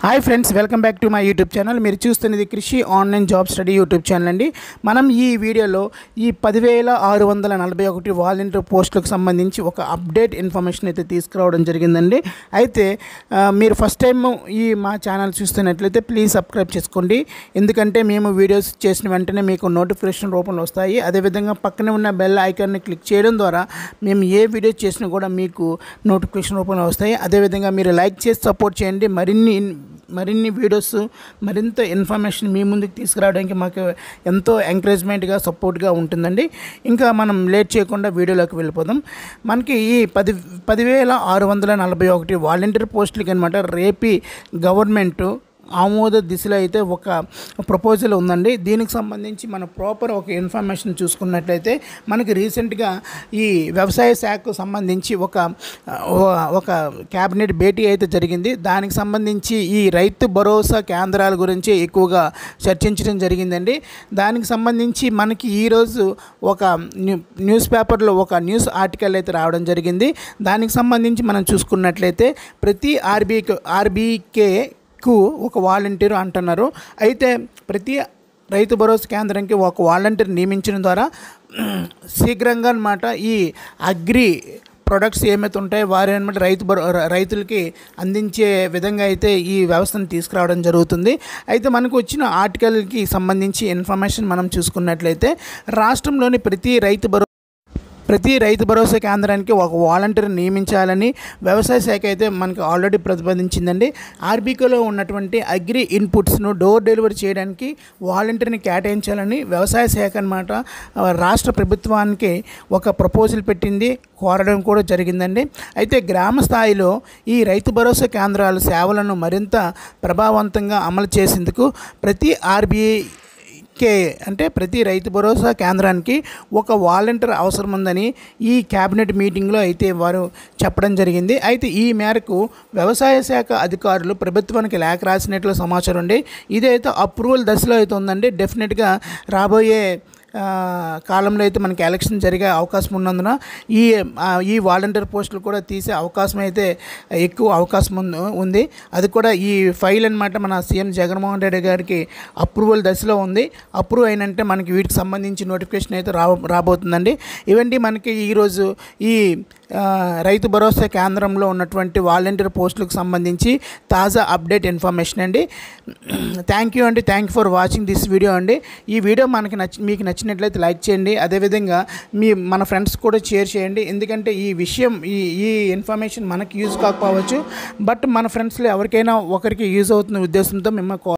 hi friends welcome back to my YouTube channel మీరు చూస్తున్నది Krishi online job study YouTube channel అండి మనం ఈ వీడియోలో ఈ పదివేల ఆరు వందల నలభై ఒకటి వాలంటీర్ పోస్టులకు సంబంధించి ఒక అప్డేట్ ఇన్ఫర్మేషన్ అయితే తీసుకురావడం జరిగిందండి అయితే ఆ, మీరు ఫస్ట్ టైం ఈ మా ఛానల్ చూస్తున్నట్లయితే ప్లీజ్ సబ్స్క్రైబ్ చేసుకోండి ఎందుకంటే మేము వీడియోస్ చేసిన వెంటనే మీకు నోటిఫికేషన్ రూపంలో వస్తాయి అదేవిధంగా పక్కనే ఉన్న బెల్ ఐకాన్ని క్లిక్ చేయడం ద్వారా మేము ఏ వీడియో చేసినా కూడా మీకు నోటిఫికేషన్ రూపంలో వస్తాయి అదేవిధంగా మీరు లైక్ చేసి సపోర్ట్ చేయండి మరిన్ని మరిన్ని వీడియోస్ మరింత ఇన్ఫర్మేషన్ మీ ముందుకు తీసుకురావడానికి మాకు ఎంతో ఎంకరేజ్మెంట్గా సపోర్ట్గా ఉంటుందండి ఇంకా మనం లేట్ చేయకుండా వీడియోలోకి వెళ్ళిపోదాం మనకి ఈ పది పదివేల ఆరు వందల నలభై ఒకటి వాలంటీర్ పోస్టులకి అనమాట రేపి గవర్నమెంట్ ఆమోద దిశలో అయితే ఒక ప్రపోజల్ ఉందండి దీనికి సంబంధించి మన ప్రాపర్ ఒక ఇన్ఫర్మేషన్ చూసుకున్నట్లయితే మనకి రీసెంట్గా ఈ వ్యవసాయ శాఖకు సంబంధించి ఒక ఒక క్యాబినెట్ భేటీ అయితే జరిగింది దానికి సంబంధించి ఈ రైతు భరోసా కేంద్రాల గురించి ఎక్కువగా చర్చించడం జరిగిందండి దానికి సంబంధించి మనకి ఈరోజు ఒక న్యూ న్యూస్ పేపర్లో ఒక న్యూస్ ఆర్టికల్ అయితే రావడం జరిగింది దానికి సంబంధించి మనం చూసుకున్నట్లయితే ప్రతి ఆర్బీకే ఆర్బీకే కు ఒక వాలంటీర్ అంటున్నారు అయితే ప్రతి రైతు భరోసా కేంద్రానికి ఒక వాలంటీర్ నియమించడం ద్వారా శీఘ్రంగా అనమాట ఈ అగ్రి ప్రొడక్ట్స్ ఏమైతే ఉంటాయో వారి అనమాట రైతు భరో ర- రైతులకి అందించే విధంగా అయితే ఈ వ్యవస్థను తీసుకురావడం జరుగుతుంది అయితే మనకు వచ్చిన ఆర్టికల్కి సంబంధించి ఇన్ఫర్మేషన్ మనం చూసుకున్నట్లయితే రాష్ట్రంలోని ప్రతి రైతు భరో ప్రతి రైతు భరోసా కేంద్రానికి ఒక వాలంటీర్ నియమించాలని వ్యవసాయ శాఖ అయితే మనకి ఆల్రెడీ ప్రతిపాదించిందండి ఆర్బీకేలో ఉన్నటువంటి అగ్రి ఇన్పుట్స్ను డోర్ డెలివరీ చేయడానికి వాలంటీర్ని కేటాయించాలని వ్యవసాయ శాఖ అనమాట రాష్ట్ర ప్రభుత్వానికి ఒక ప్రపోజల్ పెట్టింది కోరడం కూడా జరిగిందండి అయితే గ్రామ స్థాయిలో ఈ రైతు భరోసా కేంద్రాల సేవలను మరింత ప్రభావవంతంగా అమలు చేసేందుకు ప్రతి ఆర్బీఐ కే అంటే ప్రతి రైతు భరోసా కేంద్రానికి ఒక వాలంటీర్ అవసరం ఉందని ఈ క్యాబినెట్ మీటింగ్లో అయితే వారు చెప్పడం జరిగింది అయితే ఈ మేరకు వ్యవసాయ శాఖ అధికారులు ప్రభుత్వానికి లేఖ రాసినట్లు సమాచారం ఉండి ఇదైతే అప్రూవల్ దశలో అయితే ఉందండి డెఫినెట్గా రాబోయే ఆ, కాలంలో అయితే మనకి ఎలక్షన్ జరిగే అవకాశం ఉన్నందున ఈ ఆ, ఈ వాలంటీర్ పోస్టులు కూడా తీసే అవకాశం అయితే ఎక్కువ అవకాశం ఉంది ఉంది అది కూడా ఈ ఫైల్ అనమాట మన సీఎం జగన్మోహన్ రెడ్డి గారికి అప్రూవల్ దశలో ఉంది అప్రూవ్ అయినంటే మనకి వీటికి సంబంధించి నోటిఫికేషన్ అయితే రా రాబోతుందండి ఇవండి మనకి ఈరోజు ఈ ఆ, రైతు భరోసా కేంద్రంలో ఉన్నటువంటి వాలంటీర్ పోస్టులకు సంబంధించి తాజా అప్డేట్ ఇన్ఫర్మేషన్ అండి థ్యాంక్ యూ అండి thank you for watching this video అండి ఈ వీడియో మనకి నచ్చి మీకు నచ్చినట్లయితే లైక్ చేయండి అదేవిధంగా మీ మన ఫ్రెండ్స్ కూడా షేర్ చేయండి ఎందుకంటే ఈ విషయం ఈ ఈ ఇన్ఫర్మేషన్ మనకి యూజ్ కాకపోవచ్చు బట్ మన ఫ్రెండ్స్లో ఎవరికైనా ఒకరికి యూజ్ అవుతున్న ఉద్దేశంతో మేము